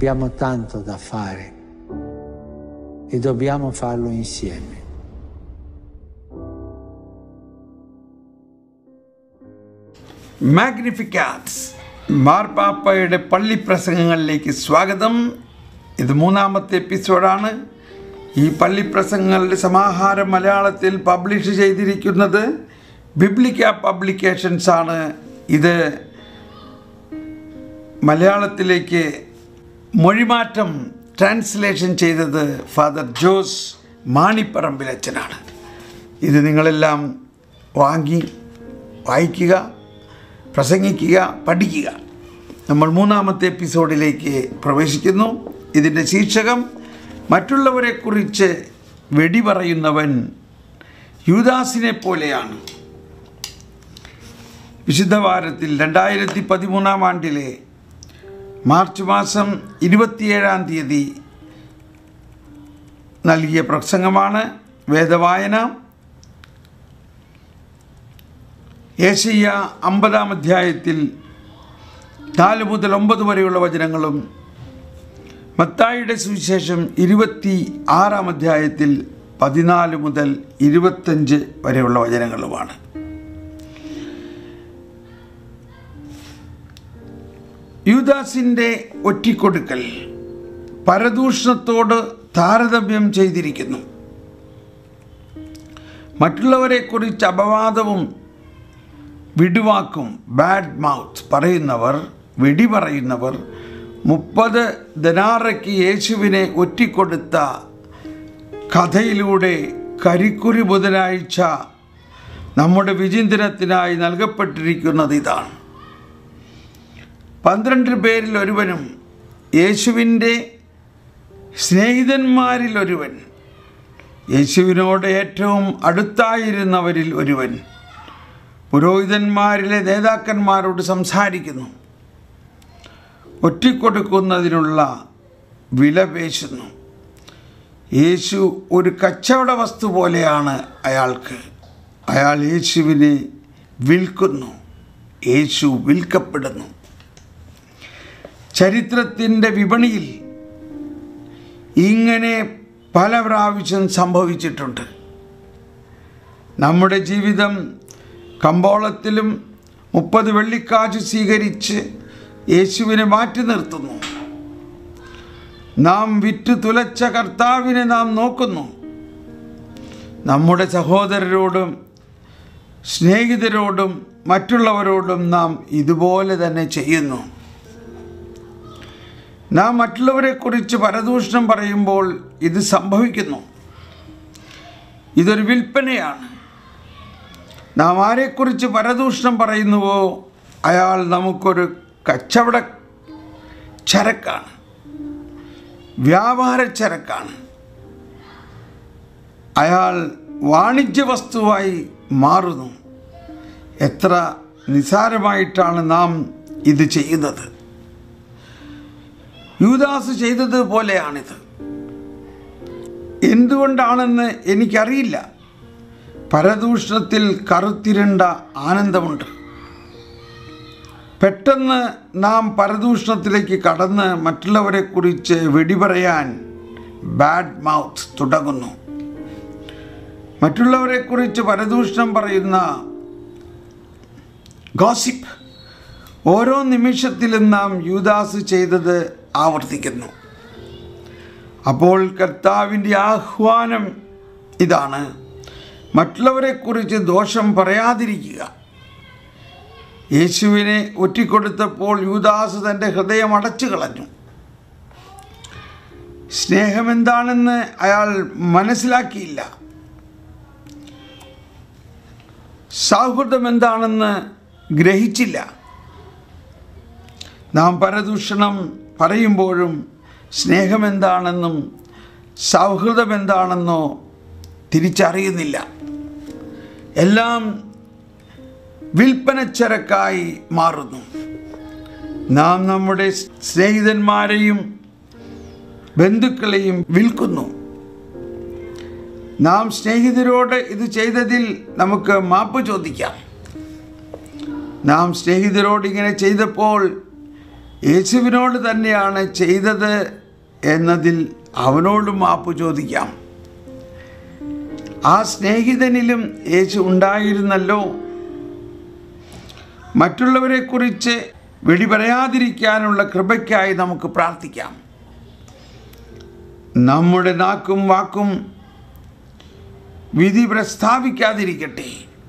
Abbiamo tanto da fare e dobbiamo farlo insieme. മാഗ്നിഫിക്കാറ്റ്സ് മാർപ്പാപ്പയുടെ പള്ളി പ്രസംഗങ്ങളിലേക്ക് സ്വാഗതം ഇത് മൂന്നാമത്തെ എപ്പിസോഡാണ് ഈ പള്ളി പ്രസംഗങ്ങളുടെ സമാഹാരം മലയാളത്തിൽ പബ്ലിഷ് ചെയ്തിരിക്കുന്നത് ബിബ്ലിക്ക പബ്ലിക്കേഷൻസ് ആണ് ഇത് മലയാളത്തിലേക്ക് മൊഴിമാറ്റം ട്രാൻസ്ലേഷൻ ചെയ്തത് ഫാദർ ജോസ് മാണിപ്പറമ്പിലച്ചനാണ് ഇത് നിങ്ങളെല്ലാം വാങ്ങി വായിക്കുക പ്രസംഗിക്കുക പഠിക്കുക നമ്മൾ മൂന്നാമത്തെ എപ്പിസോഡിലേക്ക് പ്രവേശിക്കുന്നു ഇതിൻ്റെ ശീർഷകം മറ്റുള്ളവരെക്കുറിച്ച് വെടി പറയുന്നവൻ യൂദാസിനെ പോലെയാണ് വിശുദ്ധ വാരത്തിൽ രണ്ടായിരത്തി പതിമൂന്നാം ആണ്ടിലെ മാർച്ച് മാസം ഇരുപത്തിയേഴാം തീയതി നൽകിയ പ്രസംഗമാണ് വേദവായന ഏഷ്യ അമ്പതാം അധ്യായത്തിൽ നാല് മുതൽ ഒമ്പത് വരെയുള്ള വചനങ്ങളും മത്തായിയുടെ സുവിശേഷം ഇരുപത്തി ആറാം അധ്യായത്തിൽ പതിനാല് മുതൽ ഇരുപത്തഞ്ച് വരെയുള്ള വചനങ്ങളുമാണ് യൂദാസിൻ്റെ ഒറ്റിക്കൊടുക്കൽ പരദൂഷണത്തോട് താരതമ്യം ചെയ്തിരിക്കുന്നു മറ്റുള്ളവരെക്കുറിച്ച് അപവാദവും വിടുവാക്കും ബാഡ് മൗത്ത് പറയുന്നവർ വെടി പറയുന്നവർ മുപ്പത് ദനാറയ്ക്ക് യേശുവിനെ ഒറ്റിക്കൊടുത്ത കഥയിലൂടെ കരിക്കുരി ബുധനാഴ്ച നമ്മുടെ വിചിന്തനത്തിനായി നൽകപ്പെട്ടിരിക്കുന്നത് ഇതാണ് പന്ത്രണ്ട് പേരിൽ ഒരുവനും യേശുവിൻ്റെ സ്നേഹിതന്മാരിൽ ഒരുവൻ യേശുവിനോട് ഏറ്റവും അടുത്തായിരുന്നവരിൽ ഒരുവൻ പുരോഹിതന്മാരിലെ നേതാക്കന്മാരോട് സംസാരിക്കുന്നു ഒറ്റിക്കൊടുക്കുന്നതിനുള്ള വില പേശുന്നു യേശു ഒരു കച്ചവട വസ്തു പോലെയാണ് അയാൾക്ക് അയാൾ യേശുവിനെ വിൽക്കുന്നു യേശു വിൽക്കപ്പെടുന്നു ചരിത്രത്തിൻ്റെ വിപണിയിൽ ഇങ്ങനെ പല പ്രാവശ്യം സംഭവിച്ചിട്ടുണ്ട് നമ്മുടെ ജീവിതം കമ്പോളത്തിലും മുപ്പത് വെള്ളിക്കാശ് സ്വീകരിച്ച് യേശുവിനെ മാറ്റി നിർത്തുന്നു നാം വിറ്റ് തുലച്ച കർത്താവിനെ നാം നോക്കുന്നു നമ്മുടെ സഹോദരരോടും സ്നേഹിതരോടും മറ്റുള്ളവരോടും നാം ഇതുപോലെ തന്നെ ചെയ്യുന്നു നാം മറ്റുള്ളവരെക്കുറിച്ച് പരദൂഷണം പറയുമ്പോൾ ഇത് സംഭവിക്കുന്നു ഇതൊരു വിൽപ്പനയാണ് നാം ആരെക്കുറിച്ച് പരദൂഷണം പറയുന്നുവോ അയാൾ നമുക്കൊരു കച്ചവട ചരക്കാണ് വ്യാപാര ചരക്കാണ് അയാൾ വാണിജ്യ വസ്തുവായി മാറുന്നു എത്ര നിസാരമായിട്ടാണ് നാം ഇത് ചെയ്യുന്നത് യൂദാസ് ചെയ്തത് പോലെയാണിത് എന്തുകൊണ്ടാണെന്ന് എനിക്കറിയില്ല പരദൂഷണത്തിൽ കറുത്തിരണ്ട ആനന്ദമുണ്ട് പെട്ടെന്ന് നാം പരദൂഷണത്തിലേക്ക് കടന്ന് മറ്റുള്ളവരെക്കുറിച്ച് വെടിപറയാൻ ബാഡ് മൗത്ത് തുടങ്ങുന്നു മറ്റുള്ളവരെക്കുറിച്ച് പരദൂഷണം പറയുന്ന ഗോസിപ്പ് ഓരോ നിമിഷത്തിലും നാം യൂദാസ് ചെയ്തത് ആവർത്തിക്കുന്നു അപ്പോൾ കർത്താവിൻ്റെ ആഹ്വാനം ഇതാണ് മറ്റുള്ളവരെക്കുറിച്ച് ദോഷം പറയാതിരിക്കുക യേശുവിനെ ഒറ്റിക്കൊടുത്തപ്പോൾ യൂദാസ് തൻ്റെ ഹൃദയം അടച്ചു കളഞ്ഞു സ്നേഹമെന്താണെന്ന് അയാൾ മനസ്സിലാക്കിയില്ല സൗഹൃദം എന്താണെന്ന് ഗ്രഹിച്ചില്ല നാം പരദൂഷണം പറയുമ്പോഴും സ്നേഹമെന്താണെന്നും സൗഹൃദം എന്താണെന്നോ തിരിച്ചറിയുന്നില്ല എല്ലാം വിൽപ്പനച്ചരക്കായി മാറുന്നു നാം നമ്മുടെ സ്നേഹിതന്മാരെയും ബന്ധുക്കളെയും വിൽക്കുന്നു നാം സ്നേഹിതരോട് ഇത് ചെയ്തതിൽ നമുക്ക് മാപ്പ് ചോദിക്കാം നാം സ്നേഹിതരോട് ഇങ്ങനെ ചെയ്തപ്പോൾ യേശുവിനോട് തന്നെയാണ് ചെയ്തത് എന്നതിൽ അവനോട് മാപ്പ് ചോദിക്കാം ആ സ്നേഹിതനിലും യേശു ഉണ്ടായിരുന്നല്ലോ മറ്റുള്ളവരെക്കുറിച്ച് വെടി പറയാതിരിക്കാനുള്ള കൃപയ്ക്കായി നമുക്ക് പ്രാർത്ഥിക്കാം നമ്മുടെ നാക്കും വാക്കും വിധി പ്രസ്താവിക്കാതിരിക്കട്ടെ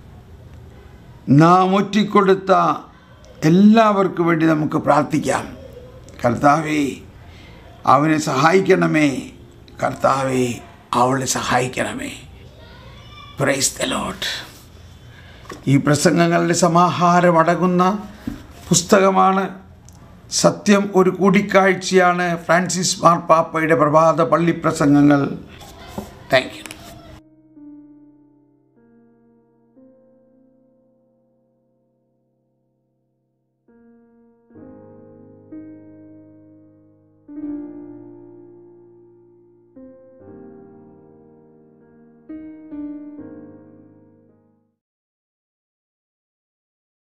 നാം ഒറ്റിക്കൊടുത്ത എല്ലാവർക്കും വേണ്ടി നമുക്ക് പ്രാർത്ഥിക്കാം കർത്താവേ അവനെ സഹായിക്കണമേ കർത്താവേ അവളെ സഹായിക്കണമേ പ്രൈസ് ദ ലോട്ട് ഈ പ്രസംഗങ്ങളുടെ സമാഹാരം അടങ്ങുന്ന പുസ്തകമാണ് സത്യം ഒരു കൂടിക്കാഴ്ചയാണ് ഫ്രാൻസിസ് മാർപ്പാപ്പയുടെ പ്രഭാത പള്ളി പ്രസംഗങ്ങൾ താങ്ക് യു